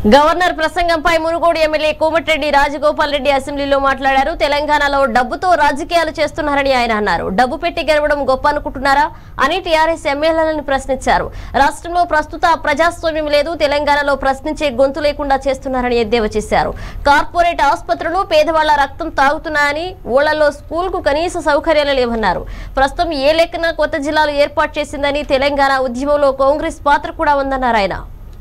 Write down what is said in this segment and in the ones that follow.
governor ప్రసంగంపై Munugode MLA Komatireddy Rajagopal Reddy అసెంబ్లీలో మాట్లాడారు తెలంగాణలో డబ్బుతో రాజకీయాలు చేస్తున్నారని ఆయన అన్నారు డబ్బు పెట్టి గెలవడం గొప్ప అనుకుంటున్నారా అని టీఆర్ఎస్ ఎమ్మెల్యేలను ప్రశ్నించారు రాష్ట్రంలో ప్రస్తుత ప్రజాస్వామ్యం లేదు తెలంగాణలో ప్రశ్నించే గొంతు లేకుండా చేస్తున్నారని ఎద్దేవా చేశారు కార్పొరేట్ ఆసుపత్రులు పేదవాళ్ల రక్తం తాగుతున్నాయని ఊళ్ళల్లో స్కూల్ కు కనీస సౌకర్యాలు లేవన్నారు ప్రస్తుతం ఏ లెక్కన కొత్త జిల్లాలు ఏర్పాటు చేసిందని తెలంగాణ ఉద్యమంలో కాంగ్రెస్ పాత్ర కూడా ఉందన్నారు ఆయన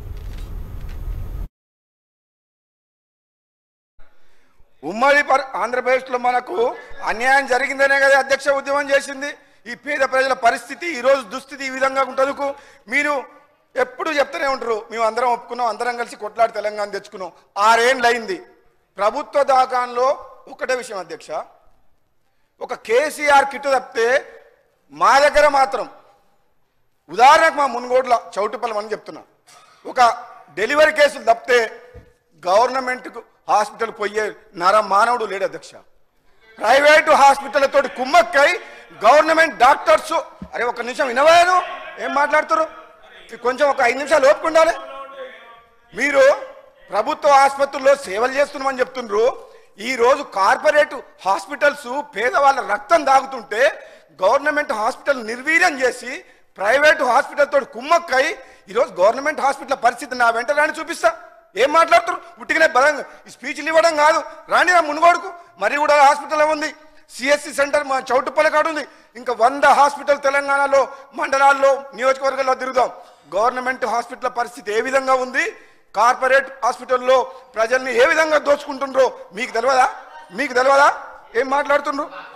ఉమ్మడి పర్- ఆంధ్రప్రదేశ్లో మనకు అన్యాయం జరిగిందనే కదా అధ్యక్ష ఉద్యమం చేసింది ఈ పేద ప్రజల పరిస్థితి ఈ రోజు దుస్థితి ఈ విధంగా ఉంటుందుకు మీరు ఎప్పుడు చెప్తూనే ఉంటారు మేము అందరం ఒప్పుకున్నాం అందరం కలిసి కొట్లాడి తెలంగాణ తెచ్చుకున్నాం ఆరేండ్లు అయింది ప్రభుత్వ దాకాంలో ఒకటే విషయం అధ్యక్ష ఒక కేసీఆర్ కిట్ తప్పితే మా దగ్గర మాత్రం ఉదాహరణకు మా మున్గోడ్ల చౌటుపల్లి అని చెప్తున్నా ఒక డెలివరీ కేసులు తప్పితే గవర్నమెంట్కు హాస్పిటల్ పోయే నర మానవుడు లేడు అధ్యక్ష ప్రైవేటు హాస్పిటల్ తోటి కుమ్మక్కై గవర్నమెంట్ డాక్టర్స్ అరే ఒక నిమిషం వినవాను ఏం మాట్లాడుతారు కొంచెం ఒక ఐదు నిమిషాలు ఓపుకుండాలి మీరు ప్రభుత్వ ఆసుపత్రుల్లో సేవలు చేస్తున్నామని చెప్తుండ్రు ఈ రోజు కార్పొరేట్ హాస్పిటల్స్ పేదవాళ్ళ రక్తం దాగుతుంటే గవర్నమెంట్ హాస్పిటల్ నిర్వీర్యం చేసి ప్రైవేట్ హాస్పిటల్ తోటి కుమ్మక్కై ఈరోజు గవర్నమెంట్ హాస్పిటల్ పరిస్థితి నా వెంట రాని చూపిస్తా ఏం మాట్లాడుతారు ఉట్టిగానే బలంగా ఈ స్పీచ్లు ఇవ్వడం కాదు రాని నా మునుగోడుకు మరి కూడా హాస్పిటల్ ఉంది సిఎస్సి సెంటర్ మా చౌటుపల్లి కాడ ఉంది ఇంకా వంద హాస్పిటల్ తెలంగాణలో మండలాల్లో నియోజకవర్గాల్లో తిరుగుదాం గవర్నమెంట్ హాస్పిటల్ పరిస్థితి ఏ విధంగా ఉంది కార్పొరేట్ హాస్పిటల్లో ప్రజల్ని ఏ విధంగా దోచుకుంటుండ్రో మీకు తెలియదా మీకు తెలియదా ఏం మాట్లాడుతుండ్రు